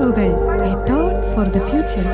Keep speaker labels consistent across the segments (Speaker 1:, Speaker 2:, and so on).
Speaker 1: അറിവുകൾ a thought for the future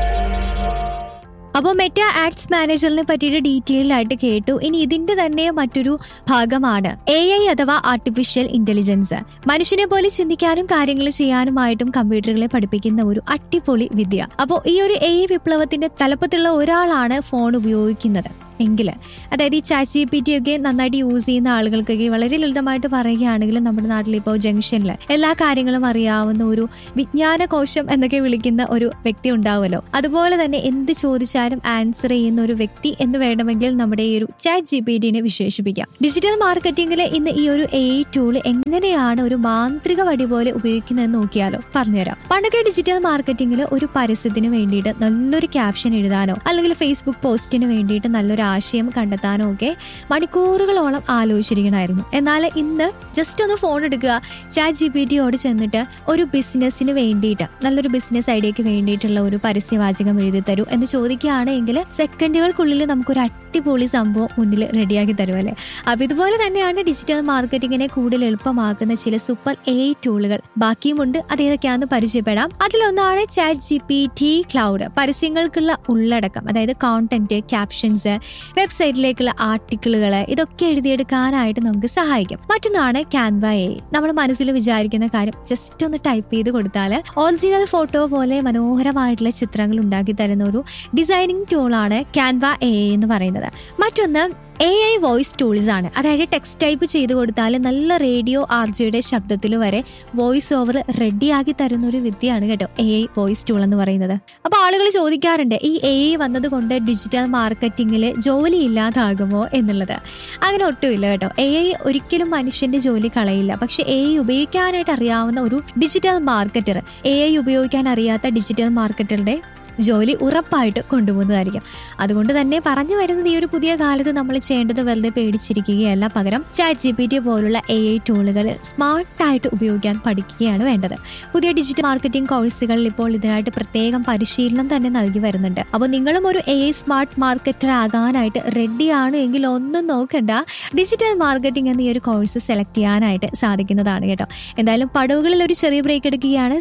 Speaker 2: അപ്പോൾ Meta ads മാനേജറിനെ പറ്റിയിട്ട് ഡീറ്റെയിൽ ആയിട്ട് കേട്ടു ഇനി ഇതിന്റെ തന്നെ മറ്റൊരു ഭാഗമാണ് എ ഐ അഥവാ ആർട്ടിഫിഷ്യൽ ഇന്റലിജൻസ് മനുഷ്യനെ പോലെ ചിന്തിക്കാനും കാര്യങ്ങൾ ചെയ്യാനുമായിട്ടും കമ്പ്യൂട്ടറുകളെ പഠിപ്പിക്കുന്ന ഒരു അടിപൊളി വിദ്യ അപ്പോൾ ഈ ഒരു എ ഐ വിപ്ലവത്തിന്റെ തലപ്പത്തുള്ള ഒരാളാണ് ഫോൺ ഉപയോഗിക്കുന്നത് എങ്കിൽ അതായത് ഈ ചാറ്റ് ജി പി ടി ഒക്കെ നന്നായിട്ട് യൂസ് ചെയ്യുന്ന ആളുകൾക്കൊക്കെ വളരെ ലളിതമായിട്ട് പറയുകയാണെങ്കിൽ നമ്മുടെ നാട്ടിൽ ഇപ്പോൾ ജംഗ്ഷനിൽ എല്ലാ കാര്യങ്ങളും അറിയാവുന്ന ഒരു വിജ്ഞാന കോശം എന്നൊക്കെ വിളിക്കുന്ന ഒരു വ്യക്തി ഉണ്ടാവുമല്ലോ അതുപോലെ തന്നെ എന്ത് ചോദിച്ചാലും ആൻസർ ചെയ്യുന്ന ഒരു വ്യക്തി എന്ന് വേണമെങ്കിൽ നമ്മുടെ ഈ ഒരു ചാറ്റ് ജി പി ടിനെ വിശേഷിപ്പിക്കാം ഡിജിറ്റൽ മാർക്കറ്റിംഗിൽ ഇന്ന് ഈ ഒരു എ ടൂൾ എങ്ങനെയാണ് ഒരു മാന്ത്രിക വടി പോലെ ഉപയോഗിക്കുന്നതെന്ന് നോക്കിയാലോ പറഞ്ഞുതരാം പണ്ടൊക്കെ ഡിജിറ്റൽ മാർക്കറ്റിംഗിൽ ഒരു പരസ്യത്തിന് വേണ്ടിയിട്ട് നല്ലൊരു ക്യാപ്ഷൻ എഴുതാനോ അല്ലെങ്കിൽ ഫേസ്ബുക്ക് പോസ്റ്റിന് വേണ്ടിയിട്ട് നല്ലൊരു ആശയം കണ്ടെത്താനോ ഒക്കെ മണിക്കൂറുകളോളം ആലോചിച്ചിരിക്കണമായിരുന്നു എന്നാൽ ഇന്ന് ജസ്റ്റ് ഒന്ന് ഫോൺ എടുക്കുക ചാറ്റ് ജി പി ടിയോട് ചെന്നിട്ട് ഒരു ബിസിനസ്സിന് വേണ്ടിയിട്ട് നല്ലൊരു ബിസിനസ് ഐഡിയക്ക് വേണ്ടിയിട്ടുള്ള ഒരു പരസ്യവാചകം എഴുതി തരൂ എന്ന് ചോദിക്കുകയാണെങ്കിൽ സെക്കൻഡുകൾക്കുള്ളിൽ നമുക്കൊരു അടിപൊളി സംഭവം മുന്നിൽ റെഡിയാക്കി തരുമല്ലേ അപ്പൊ ഇതുപോലെ തന്നെയാണ് ഡിജിറ്റൽ മാർക്കറ്റിങ്ങിനെ കൂടുതൽ എളുപ്പമാക്കുന്ന ചില സൂപ്പർ എ ടൂളുകൾ ബാക്കിയുമുണ്ട് അത് ഏതൊക്കെയാണെന്ന് പരിചയപ്പെടാം അതിലൊന്നാണ് chat G P T Claude പരസ്യങ്ങൾക്കുള്ള ഉള്ളടക്കം അതായത് കോണ്ടന്റ് ക്യാപ്ഷൻസ് വെബ്സൈറ്റിലേക്കുള്ള ആർട്ടിക്കിളുകൾ ഇതൊക്കെ എഴുതിയെടുക്കാനായിട്ട് നമുക്ക് സഹായിക്കും മറ്റൊന്നാണ് ക്യാൻവ എ നമ്മൾ മനസ്സിൽ വിചാരിക്കുന്ന കാര്യം ജസ്റ്റ് ഒന്ന് ടൈപ്പ് ചെയ്ത് കൊടുത്താൽ ഒറിജിനൽ ഫോട്ടോ പോലെ മനോഹരമായിട്ടുള്ള ചിത്രങ്ങൾ ഉണ്ടാക്കി തരുന്ന ഒരു ഡിസൈനിങ് ടൂളാണ് ക്യാൻവ എ എന്ന് പറയുന്നത് മറ്റൊന്ന് എ ഐ വോയിസ് ടൂൾസ് ആണ് അതായത് ടെക്സ്റ്റ് ടൈപ്പ് ചെയ്ത് കൊടുത്താൽ നല്ല റേഡിയോ ആർജിയുടെ ശബ്ദത്തിൽ വരെ വോയിസ് ഓവർ റെഡിയാക്കി തരുന്ന ഒരു വിദ്യയാണ് കേട്ടോ എ ഐ വോയിസ് ടൂൾ എന്ന് പറയുന്നത് അപ്പൊ ആളുകൾ ചോദിക്കാറുണ്ട് ഈ എ ഐ വന്നത് കൊണ്ട് ഡിജിറ്റൽ മാർക്കറ്റിംഗിൽ ജോലി ഇല്ലാതാകുമോ എന്നുള്ളത് അങ്ങനെ ഒട്ടുമില്ല കേട്ടോ എ ഐ ഒരിക്കലും മനുഷ്യന്റെ ജോലി കളയില്ല പക്ഷെ എ ഐ ഉപയോഗിക്കാനായിട്ട് അറിയാവുന്ന ഒരു ഡിജിറ്റൽ മാർക്കറ്റർ എ ഐ ഉപയോഗിക്കാൻ അറിയാത്ത ഡിജിറ്റൽ മാർക്കറ്ററുടെ ജോലി ഉറപ്പായിട്ട് കൊണ്ടുപോകുന്നതായിരിക്കും അതുകൊണ്ട് തന്നെ പറഞ്ഞു വരുന്നത് ഈ ഒരു പുതിയ കാലത്ത് നമ്മൾ ചെയ്യേണ്ടത് വെറുതെ പേടിച്ചിരിക്കുകയല്ല പകരം ചാറ്റ് ജി പി ടി പോലുള്ള എ ഐ ടൂളുകൾ സ്മാർട്ടായിട്ട് ഉപയോഗിക്കാൻ പഠിക്കുകയാണ് വേണ്ടത് പുതിയ ഡിജിറ്റൽ മാർക്കറ്റിംഗ് കോഴ്സുകളിൽ ഇപ്പോൾ ഇതിനായിട്ട് പ്രത്യേകം പരിശീലനം തന്നെ നൽകി വരുന്നുണ്ട് അപ്പോൾ നിങ്ങളും ഒരു എ ഐ സ്മാർട്ട് മാർക്കറ്റർ ആകാനായിട്ട് റെഡിയാണ് എങ്കിൽ ഒന്നും നോക്കണ്ട ഡിജിറ്റൽ മാർക്കറ്റിംഗ് എന്ന ഈ ഒരു കോഴ്സ് സെലക്ട് ചെയ്യാനായിട്ട് സാധിക്കുന്നതാണ് കേട്ടോ എന്തായാലും പടവുകളിൽ ഒരു ചെറിയ ബ്രേക്ക് എടുക്കുകയാണ്